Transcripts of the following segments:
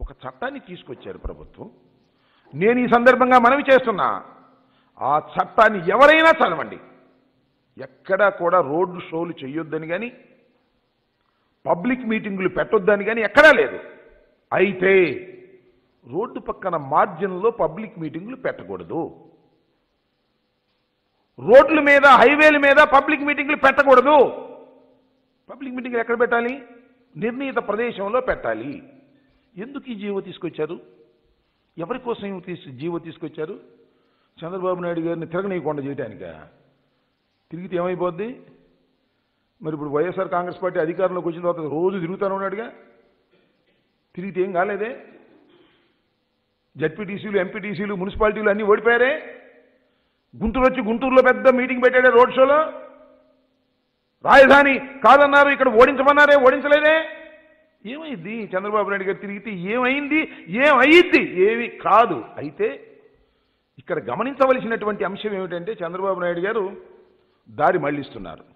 ఒక చట్టాన్ని తీసుకొచ్చారు ప్రభుత్వం నేను ఈ సందర్భంగా మనవి చేస్తున్నా ఆ చట్టాన్ని ఎవరైనా చదవండి ఎక్కడా కూడా రోడ్డు షోలు చేయొద్దని కానీ పబ్లిక్ మీటింగులు పెట్టొద్దని కానీ ఎక్కడా లేదు అయితే రోడ్డు పక్కన మార్జిన్లో పబ్లిక్ మీటింగులు పెట్టకూడదు రోడ్ల మీద హైవేల మీద పబ్లిక్ మీటింగులు పెట్టకూడదు పబ్లిక్ మీటింగులు ఎక్కడ పెట్టాలి నిర్ణీత ప్రదేశంలో పెట్టాలి ఎందుకు ఈ జీవో తీసుకొచ్చారు ఎవరి కోసం ఈ తీసు జీవో తీసుకొచ్చారు చంద్రబాబు నాయుడు గారిని తిరగనీయకుండా చేయడానిక తిరిగితే ఏమైపోద్ది మరి ఇప్పుడు వైఎస్ఆర్ కాంగ్రెస్ పార్టీ అధికారంలోకి వచ్చిన తర్వాత రోజు తిరుగుతాను ఉన్నాడుగా తిరిగితే ఏం కాలేదే జడ్పీటీసీలు ఎంపీటీసీలు మున్సిపాలిటీలు అన్నీ ఓడిపోయారే గుంటూరు వచ్చి గుంటూరులో పెద్ద మీటింగ్ పెట్టాడే రోడ్ షోలో రాజధాని కాదన్నారు ఇక్కడ ఓడించమన్నారే ఓడించలేదే ఏమైంది చంద్రబాబు నాయుడు గారు తిరిగితే ఏమైంది ఏమైంది ఏమి కాదు అయితే ఇక్కడ గమనించవలసినటువంటి అంశం ఏమిటంటే చంద్రబాబు నాయుడు గారు దారి మళ్లిస్తున్నారు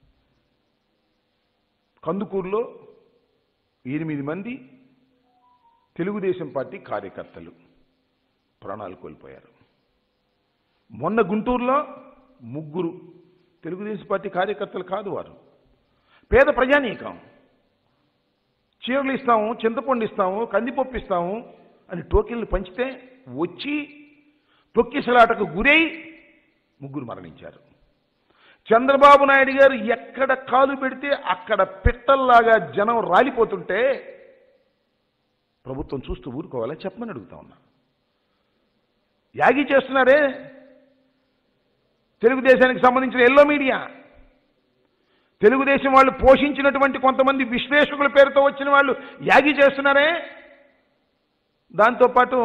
కందుకూరులో ఎనిమిది మంది తెలుగుదేశం పార్టీ కార్యకర్తలు ప్రాణాలు కోల్పోయారు మొన్న గుంటూరులో ముగ్గురు తెలుగుదేశం పార్టీ కార్యకర్తలు కాదు వారు పేద ప్రజానీకం చీరలు ఇస్తాము చింతపండు ఇస్తాము కందిపప్పు ఇస్తాము అని టోకెన్లు పంచితే వచ్చి తొక్కిసలాటకు గురై ముగ్గురు మరణించారు చంద్రబాబు నాయుడు గారు ఎక్కడ కాలు పెడితే అక్కడ పిట్టల్లాగా జనం రాలిపోతుంటే ప్రభుత్వం చూస్తూ ఊరుకోవాలా చెప్పమని అడుగుతా ఉన్నా యాగి చేస్తున్నారే తెలుగుదేశానికి సంబంధించిన ఎల్లో మీడియా తెలుగుదేశం వాళ్ళు పోషించినటువంటి కొంతమంది విశ్లేషకుల పేరుతో వచ్చిన వాళ్ళు యాగి చేస్తున్నారే దాంతోపాటు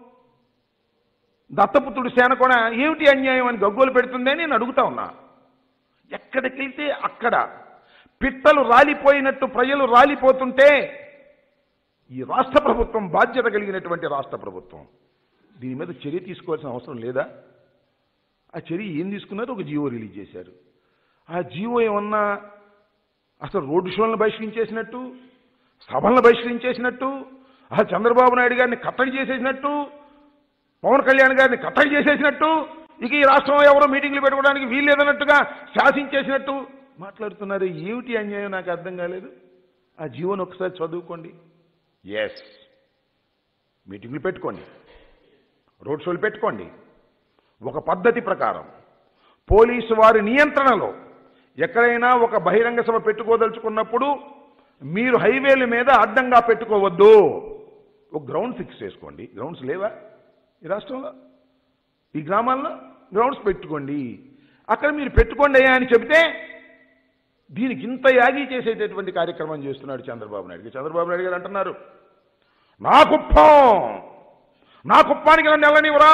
దత్తపుత్రుడు సేన కూడా ఏమిటి అన్యాయం అని గగ్గోలు పెడుతుందని నేను అడుగుతా ఉన్నా ఎక్కడికి వెళ్తే అక్కడ పిట్టలు రాలిపోయినట్టు ప్రజలు రాలిపోతుంటే ఈ రాష్ట్ర ప్రభుత్వం బాధ్యత కలిగినటువంటి రాష్ట్ర ప్రభుత్వం దీని మీద చర్య తీసుకోవాల్సిన అవసరం లేదా ఆ చర్య ఏం తీసుకున్నారు ఒక జీవో రిలీజ్ చేశారు ఆ జీవో ఏమన్నా అసలు రోడ్డు షోలను బహిష్కరించేసినట్టు సభలను బహిష్కరించేసినట్టు ఆ చంద్రబాబు నాయుడు గారిని కట్టడి చేసేసినట్టు పవన్ కళ్యాణ్ గారిని కట్టడి చేసేసినట్టు ఇక ఈ రాష్ట్రంలో ఎవరో మీటింగ్లు పెట్టుకోవడానికి వీల్లేదన్నట్టుగా శాసించేసినట్టు మాట్లాడుతున్నారు ఏమిటి అన్యాయం నాకు అర్థం కాలేదు ఆ జీవోని ఒకసారి చదువుకోండి ఎస్ మీటింగ్లు పెట్టుకోండి రోడ్ షోలు పెట్టుకోండి ఒక పద్ధతి ప్రకారం పోలీసు వారి నియంత్రణలో ఎక్కడైనా ఒక బహిరంగ సభ పెట్టుకోదలుచుకున్నప్పుడు మీరు హైవేల మీద అడ్డంగా పెట్టుకోవద్దు ఒక గ్రౌండ్ ఫిక్స్ చేసుకోండి గ్రౌండ్స్ లేవా ఈ రాష్ట్రంలో ఈ గ్రామాల్లో గ్రౌండ్స్ పెట్టుకోండి అక్కడ మీరు పెట్టుకోండి అయ్యా అని చెబితే దీనికి ఇంత యాగి చేసేటటువంటి కార్యక్రమం చేస్తున్నాడు చంద్రబాబు నాయుడు గారు. చంద్రబాబు నాయుడు గారు అంటున్నారు నా కుప్పం నా కుప్పానికి నన్ను వెళ్ళనివరా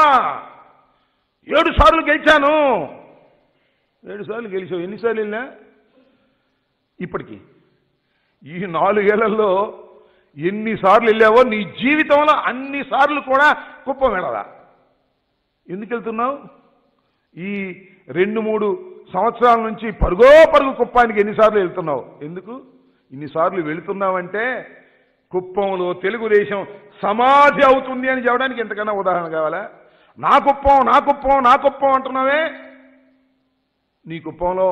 ఏడు సార్లు గెలిచాను ఏడు సార్లు గెలిచావు ఎన్నిసార్లు వెళ్ళినా ఇప్పటికి ఈ నాలుగేళ్లలో ఎన్నిసార్లు వెళ్ళావో నీ జీవితంలో అన్ని సార్లు కూడా కుప్పం వెళ్ళదా ఎందుకు వెళ్తున్నావు ఈ రెండు మూడు సంవత్సరాల నుంచి పరుగో పరుగు కుప్పానికి ఎన్నిసార్లు వెళ్తున్నావు ఎందుకు ఇన్నిసార్లు వెళుతున్నావంటే కుప్పంలో తెలుగుదేశం సమాధి అవుతుంది అని చెప్పడానికి ఎంతకన్నా ఉదాహరణ కావాలా నా కుప్పం నా కుప్పం నా కుప్పం అంటున్నావే నీ కుప్పంలో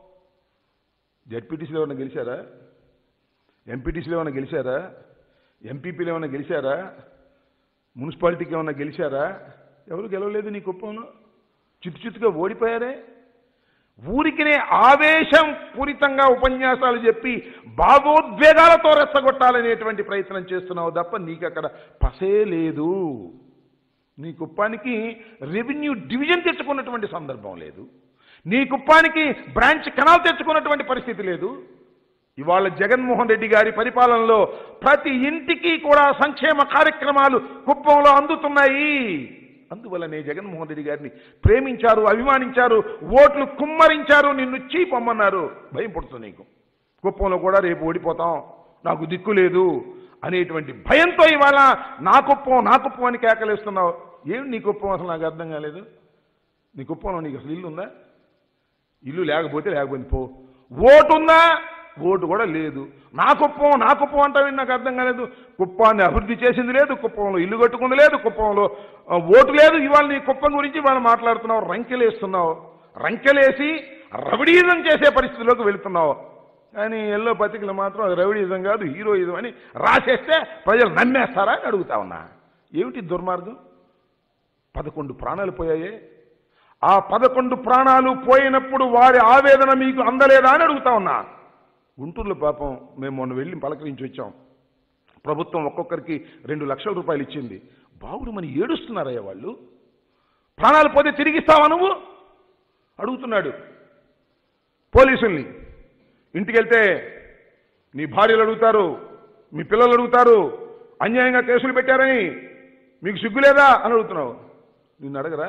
జడ్పీటీసీలో ఏమైనా గెలిచారా ఎంపీటీసీలో ఏమైనా గెలిచారా ఎంపీపీలు ఏమైనా గెలిచారా మున్సిపాలిటీకి ఏమైనా గెలిచారా ఎవరు గెలవలేదు నీ కుప్పంలో చిత్తు చిత్తుగా ఓడిపోయారే ఊరికినే ఆవేశం పూరితంగా ఉపన్యాసాలు చెప్పి భావోద్వేగాలతో రెచ్చగొట్టాలనేటువంటి ప్రయత్నం చేస్తున్నావు తప్ప నీకు అక్కడ పసే లేదు నీ కుప్పానికి రెవెన్యూ డివిజన్ తెచ్చుకున్నటువంటి సందర్భం లేదు నీ కుప్పానికి బ్రాంచ్ కెనాల్ తెచ్చుకున్నటువంటి పరిస్థితి లేదు ఇవాళ జగన్మోహన్ రెడ్డి గారి పరిపాలనలో ప్రతి ఇంటికి కూడా సంక్షేమ కార్యక్రమాలు కుప్పంలో అందుతున్నాయి అందువల్లనే జగన్మోహన్ రెడ్డి గారిని ప్రేమించారు అభిమానించారు ఓట్లు కుమ్మరించారు నిన్ను చీపమ్మన్నారు భయం పుడుతుంది నీకు కుప్పంలో కూడా రేపు ఓడిపోతాం నాకు దిక్కు లేదు అనేటువంటి భయంతో ఇవాళ నా కుప్పం నా కుప్పం అని కేకలేస్తున్నావు ఏమి నీ కుప్పం అసలు నాకు అర్థం కాలేదు నీ కుప్పంలో నీకు అసలు ఇల్లు ఉందా ఇల్లు లేకపోతే లేకపోయింది పో ఓటు ఉందా ఓటు కూడా లేదు నా కుప్పం నా కుప్పం అంటావు నాకు అర్థం కాలేదు కుప్పాన్ని అభివృద్ధి చేసింది లేదు కుప్పంలో ఇల్లు కట్టుకుంది లేదు కుప్పంలో ఆ, ఓటు లేదు ఇవాళ నీ కుప్పం గురించి వాళ్ళు మాట్లాడుతున్నావు రంకెలేస్తున్నావు రంకెలేసి రవిడీజం చేసే పరిస్థితిలోకి వెళుతున్నావు కానీ ఎల్లో పత్రికలు మాత్రం అది రవిడీజం కాదు హీరోయిజం అని రాసేస్తే ప్రజలు నమ్మేస్తారా అని అడుగుతా ఉన్నా ఏమిటి దుర్మార్గం పదకొండు ప్రాణాలు పోయాయే ఆ పదకొండు ప్రాణాలు పోయినప్పుడు వారి ఆవేదన మీకు అందలేదా అని అడుగుతా ఉన్నా గుంటూరులో పాపం మేము మొన్న వెళ్ళి పలకరించి వచ్చాం ప్రభుత్వం ఒక్కొక్కరికి రెండు లక్షల రూపాయలు ఇచ్చింది బావుడు మన ఏడుస్తున్నారయ్యా వాళ్ళు ప్రాణాలు పోతే తిరిగిస్తావా నువ్వు అడుగుతున్నాడు పోలీసుల్ని ఇంటికి వెళ్తే నీ భార్యలు అడుగుతారు మీ పిల్లలు అడుగుతారు అన్యాయంగా కేసులు పెట్టారని మీకు సిగ్గు లేదా అని అడుగుతున్నావు నిన్ను అడగరా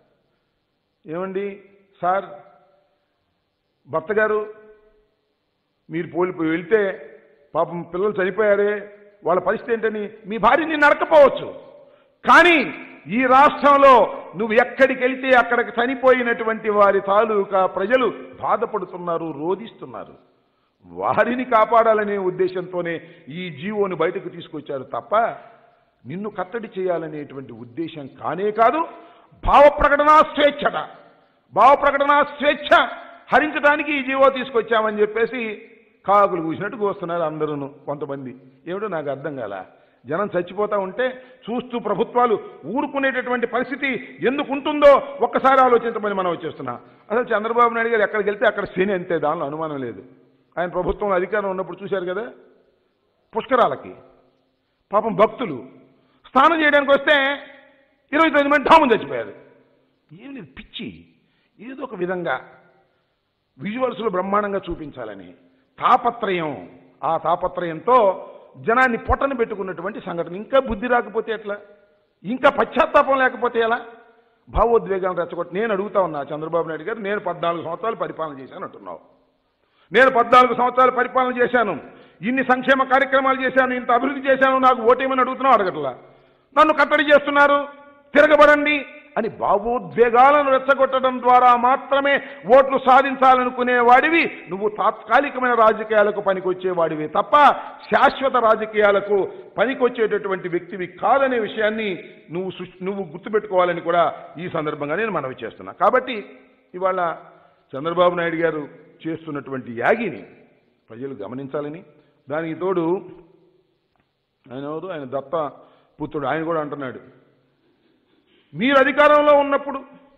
ఏమండి సార్ భర్త గారు మీరు పోలి వెళ్తే పాపం పిల్లలు చనిపోయారే వాళ్ళ పరిస్థితి ఏంటని మీ భార్య నిన్ను అడకపోవచ్చు కానీ ఈ రాష్ట్రంలో నువ్వు ఎక్కడికి వెళ్తే అక్కడికి చనిపోయినటువంటి వారి తాలూకా ప్రజలు బాధపడుతున్నారు రోధిస్తున్నారు వారిని కాపాడాలనే ఉద్దేశంతోనే ఈ జీవోని బయటకు తీసుకొచ్చారు తప్ప నిన్ను కట్టడి చేయాలనేటువంటి ఉద్దేశం కానే కాదు భావ ప్రకటన స్వేచ్ఛట భావ ప్రకటన స్వేచ్ఛ హరించడానికి ఈ జీవో తీసుకొచ్చామని చెప్పేసి కాకులు కూసినట్టు కూస్తున్నారు అందరూ కొంతమంది ఏమిటో నాకు అర్థం కాల జనం చచ్చిపోతా ఉంటే చూస్తూ ప్రభుత్వాలు ఊరుకునేటటువంటి పరిస్థితి ఎందుకు ఉంటుందో ఒక్కసారి ఆలోచించమని మనం వచ్చేస్తున్నా అసలు చంద్రబాబు నాయుడు గారు ఎక్కడికి వెళ్తే అక్కడ శని అంతే దానిలో అనుమానం లేదు ఆయన ప్రభుత్వం అధికారం ఉన్నప్పుడు చూశారు కదా పుష్కరాలకి పాపం భక్తులు స్నానం చేయడానికి వస్తే ఇరవై తొమ్మిది మంది ఢాముని చచ్చిపోయారు ఏం లేదు పిచ్చి ఏదో ఒక విధంగా విజువల్స్లో బ్రహ్మాండంగా చూపించాలని తాపత్రయం ఆ తాపత్రయంతో జనాన్ని పొట్టను పెట్టుకున్నటువంటి సంఘటన ఇంకా బుద్ధి రాకపోతే ఎట్లా ఇంకా పశ్చాత్తాపం లేకపోతే ఎలా భావోద్వేగాలు రెచ్చగొట్టి నేను అడుగుతా ఉన్నా చంద్రబాబు నాయుడు గారు నేను పద్నాలుగు సంవత్సరాలు పరిపాలన చేశాను అంటున్నావు నేను పద్నాలుగు సంవత్సరాలు పరిపాలన చేశాను ఇన్ని సంక్షేమ కార్యక్రమాలు చేశాను ఇంత అభివృద్ధి చేశాను నాకు ఓటేమని అడుగుతున్నావు అడగట్లా నన్ను కట్టడి చేస్తున్నారు తిరగబడండి అని భావోద్వేగాలను రెచ్చగొట్టడం ద్వారా మాత్రమే ఓట్లు సాధించాలనుకునే వాడివి నువ్వు తాత్కాలికమైన రాజకీయాలకు పనికొచ్చేవాడివి తప్ప శాశ్వత రాజకీయాలకు పనికొచ్చేటటువంటి వ్యక్తివి కాదనే విషయాన్ని నువ్వు సృష్టి నువ్వు గుర్తుపెట్టుకోవాలని కూడా ఈ సందర్భంగా నేను మనవి చేస్తున్నా కాబట్టి ఇవాళ చంద్రబాబు నాయుడు గారు చేస్తున్నటువంటి యాగిని ప్రజలు గమనించాలని దానికి తోడు ఆయన ఎవరు ఆయన దత్త పుత్రుడు ఆయన కూడా అంటున్నాడు మీరు అధికారంలో ఉన్నప్పుడు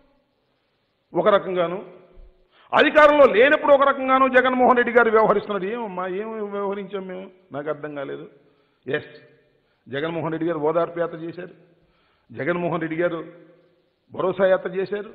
ఒక రకంగాను అధికారంలో లేనప్పుడు ఒక రకంగాను జగన్మోహన్ రెడ్డి గారు వ్యవహరిస్తున్నాడు ఏమమ్మా ఏం వ్యవహరించాం మేము నాకు అర్థం కాలేదు ఎస్ జగన్మోహన్ రెడ్డి గారు ఓదార్పు యాత్ర చేశారు జగన్మోహన్ రెడ్డి గారు భరోసా యాత్ర చేశారు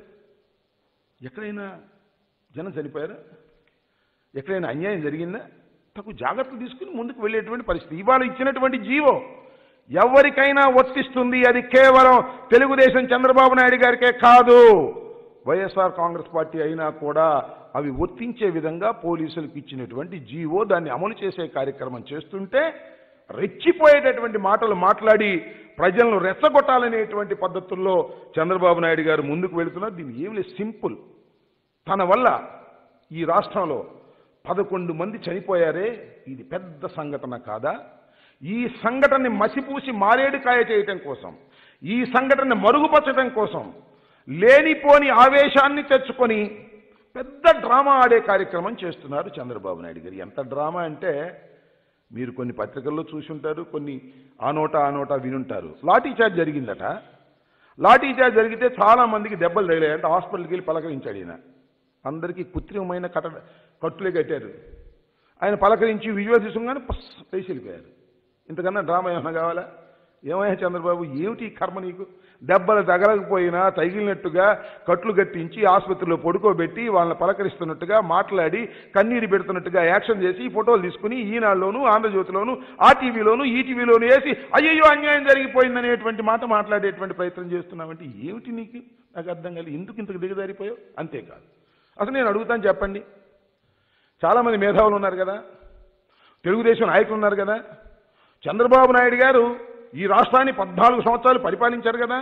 ఎక్కడైనా జనం చనిపోయారా ఎక్కడైనా అన్యాయం జరిగిందా తగు జాగ్రత్తలు తీసుకుని ముందుకు వెళ్ళేటువంటి పరిస్థితి ఇవాళ ఇచ్చినటువంటి జీవో ఎవరికైనా వర్తిస్తుంది అది కేవలం తెలుగుదేశం చంద్రబాబు నాయుడు గారికే కాదు వైఎస్ఆర్ కాంగ్రెస్ పార్టీ అయినా కూడా అవి వర్తించే విధంగా పోలీసులకు ఇచ్చినటువంటి జీవో దాన్ని అమలు చేసే కార్యక్రమం చేస్తుంటే రెచ్చిపోయేటటువంటి మాటలు మాట్లాడి ప్రజలను రెచ్చగొట్టాలనేటువంటి పద్ధతుల్లో చంద్రబాబు నాయుడు గారు ముందుకు వెళుతున్నారు దీన్ని ఏమి లేదు సింపుల్ తన వల్ల ఈ రాష్ట్రంలో పదకొండు మంది చనిపోయారే ఇది పెద్ద సంఘటన కాదా ఈ సంఘటనని మసిపూసి మారేడుకాయ చేయటం కోసం ఈ సంఘటనని మరుగుపరచడం కోసం లేనిపోని ఆవేశాన్ని తెచ్చుకొని పెద్ద డ్రామా ఆడే కార్యక్రమం చేస్తున్నారు చంద్రబాబు నాయుడు గారు ఎంత డ్రామా అంటే మీరు కొన్ని పత్రికల్లో చూసుంటారు కొన్ని ఆ నోట ఆ నోట వినుంటారు లాఠీ చార్జ్ జరిగిందట లాఠీ చార్జ్ జరిగితే చాలా మందికి దెబ్బలు తగిలాయంటే హాస్పిటల్కి వెళ్ళి పలకరించాడు ఈయన అందరికీ కృత్రిమమైన కట కట్టులే కట్టారు ఆయన పలకరించి విజువల్ తీసుకుని పస్ వేసి వెళ్ళిపోయారు ఇంతకన్నా డ్రామా ఏమైనా కావాలా ఏమయ్యా చంద్రబాబు ఏమిటి ఈ కర్మ నీకు దెబ్బలు తగలకపోయినా తగిలినట్టుగా కట్లు కట్టించి ఆసుపత్రిలో పడుకోబెట్టి వాళ్ళని పలకరిస్తున్నట్టుగా మాట్లాడి కన్నీరు పెడుతున్నట్టుగా యాక్షన్ చేసి ఫోటోలు తీసుకుని ఈనాడులోను ఆంధ్రజ్యోతిలోను ఆ టీవీలోను ఈ టీవీలోను వేసి అయ్యయ్యో అన్యాయం జరిగిపోయిందనేటువంటి మాట మాట్లాడేటువంటి ప్రయత్నం చేస్తున్నామంటే ఏమిటి నీకు నాకు అర్థం కాలేదు ఎందుకు ఇంతకు దిగజారిపోయావు అంతేకాదు అసలు నేను అడుగుతాను చెప్పండి చాలామంది మేధావులు ఉన్నారు కదా తెలుగుదేశం నాయకులు ఉన్నారు కదా చంద్రబాబు నాయుడు గారు ఈ రాష్ట్రాన్ని పద్నాలుగు సంవత్సరాలు పరిపాలించారు కదా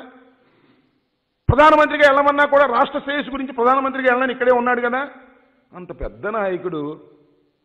ప్రధానమంత్రిగా వెళ్ళమన్నా కూడా రాష్ట్ర శ్రేయస్సు గురించి ప్రధానమంత్రిగా వెళ్ళని ఇక్కడే ఉన్నాడు కదా అంత పెద్ద నాయకుడు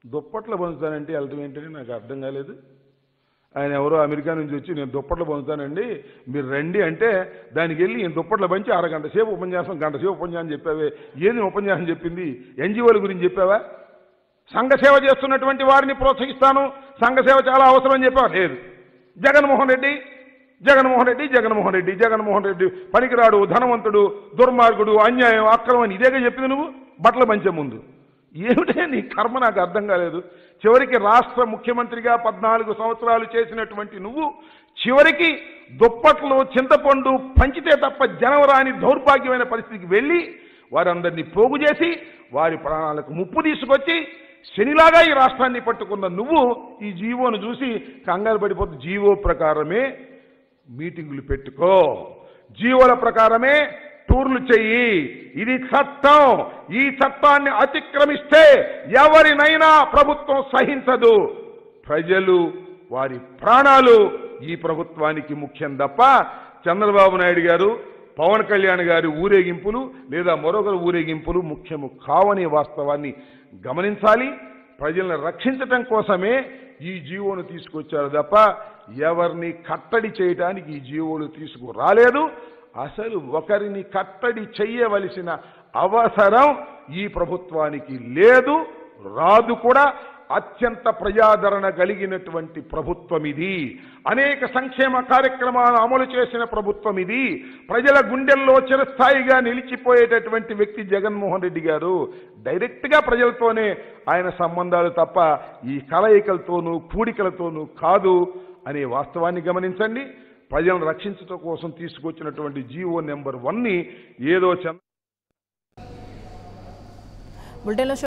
దుప్పట్లు పంచుతానంటే వెళ్ళటం ఏంటని నాకు అర్థం కాలేదు ఆయన ఎవరో అమెరికా నుంచి వచ్చి నేను దుప్పట్లు పంచుతానండి మీరు రండి అంటే దానికి వెళ్ళి ఈయన దుప్పట్లు పంచి అరగంట సేపు ఉపన్యాసం గంట సేపు ఉపన్యాసం చెప్పావే ఏంది ఉపన్యాసం చెప్పింది ఎన్జిఓల గురించి చెప్పావా సంఘ సేవ చేస్తున్నటువంటి వారిని ప్రోత్సహిస్తాను సంఘ సేవ చాలా అవసరం అని చెప్పావా లేదు జగన్మోహన్ రెడ్డి జగన్మోహన్ రెడ్డి జగన్మోహన్ రెడ్డి జగన్మోహన్ రెడ్డి పనికిరాడు ధనవంతుడు దుర్మార్గుడు అన్యాయం అక్రమం అని ఇదేగా చెప్పింది నువ్వు బట్టలు పంచే ముందు ఏమిటే నీ కర్మ నాకు అర్థం కాలేదు చివరికి రాష్ట్ర ముఖ్యమంత్రిగా పద్నాలుగు సంవత్సరాలు చేసినటువంటి నువ్వు చివరికి దుప్పట్లు చింతపండు పంచితే తప్ప జనవరాని దౌర్భాగ్యమైన పరిస్థితికి వెళ్ళి వారందరినీ పోగు చేసి వారి ప్రాణాలకు ముప్పు తీసుకొచ్చి శనిలాగా ఈ రాష్ట్రాన్ని పట్టుకున్న నువ్వు ఈ జీవోను చూసి కంగారు పడిపోతు జీవో ప్రకారమే మీటింగులు పెట్టుకో జీవోల ప్రకారమే టూర్లు చెయ్యి ఇది చట్టం ఈ చట్టాన్ని అతిక్రమిస్తే ఎవరినైనా ప్రభుత్వం సహించదు ప్రజలు వారి ప్రాణాలు ఈ ప్రభుత్వానికి ముఖ్యం తప్ప చంద్రబాబు నాయుడు గారు పవన్ కళ్యాణ్ గారి ఊరేగింపులు లేదా మరొకరు ఊరేగింపులు ముఖ్యము కావని వాస్తవాన్ని గమనించాలి ప్రజలను రక్షించటం కోసమే ఈ జీవోను తీసుకొచ్చారు తప్ప ఎవరిని కట్టడి చేయడానికి ఈ జీవోలు తీసుకురాలేదు అసలు ఒకరిని కట్టడి చెయ్యవలసిన అవసరం ఈ ప్రభుత్వానికి లేదు రాదు కూడా అత్యంత ప్రజాదరణ కలిగినటువంటి ప్రభుత్వం ఇది అనేక సంక్షేమ కార్యక్రమాలు అమలు చేసిన ప్రభుత్వం ఇది ప్రజల గుండెల్లో చిరస్థాయిగా నిలిచిపోయేటటువంటి వ్యక్తి జగన్మోహన్ రెడ్డి గారు డైరెక్ట్గా ప్రజలతోనే ఆయన సంబంధాలు తప్ప ఈ కలయికలతోనూ కూడికలతోనూ కాదు అనే వాస్తవాన్ని గమనించండి ప్రజలను రక్షించడం కోసం తీసుకొచ్చినటువంటి జీవో నెంబర్ వన్ని ఏదో చంద్ర బులెటిన్లో